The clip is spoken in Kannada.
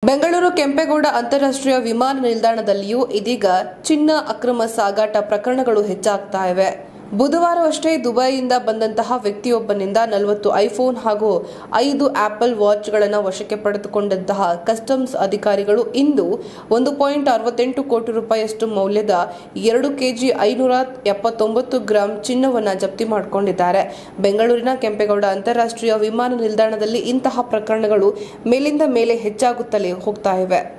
ಬೆಂಗಳೂರು ಕೆಂಪೇಗೌಡ ಅಂತಾರಾಷ್ಟ್ರೀಯ ವಿಮಾನ ನಿಲ್ದಾಣದಲ್ಲಿಯೂ ಇದೀಗ ಚಿನ್ನ ಅಕ್ರಮ ಸಾಗಾಟ ಪ್ರಕರಣಗಳು ಹೆಚ್ಚಾಗ್ತಾ ಇವೆ ಬುಧವಾರವಷ್ಟೇ ದುಬೈಯಿಂದ ಬಂದಂತಹ ವ್ಯಕ್ತಿಯೊಬ್ಬನಿಂದ ನಲವತ್ತು ಐಫೋನ್ ಹಾಗೂ ಐದು ಆಪಲ್ ವಾಚ್ಗಳನ್ನು ವಶಕ್ಕೆ ಪಡೆದುಕೊಂಡಂತಹ ಕಸ್ಟಮ್ಸ್ ಅಧಿಕಾರಿಗಳು ಇಂದು ಒಂದು ಪಾಯಿಂಟ್ ಅರವತ್ತೆಂಟು ಕೋಟಿ ರೂಪಾಯಿಯಷ್ಟು ಮೌಲ್ಯದ ಎರಡು ಕೆಜಿ ಐನೂರ ಎಪ್ಪತ್ತೊಂಬತ್ತು ಗ್ರಾಂ ಚಿನ್ನವನ್ನು ಜಪ್ತಿ ಮಾಡಿಕೊಂಡಿದ್ದಾರೆ ಬೆಂಗಳೂರಿನ ಕೆಂಪೇಗೌಡ ಅಂತಾರಾಷ್ಟ್ರೀಯ ವಿಮಾನ ನಿಲ್ದಾಣದಲ್ಲಿ ಇಂತಹ ಪ್ರಕರಣಗಳು ಮೇಲಿಂದ ಮೇಲೆ ಹೆಚ್ಚಾಗುತ್ತಲೇ ಹೋಗ್ತಾ ಇವೆ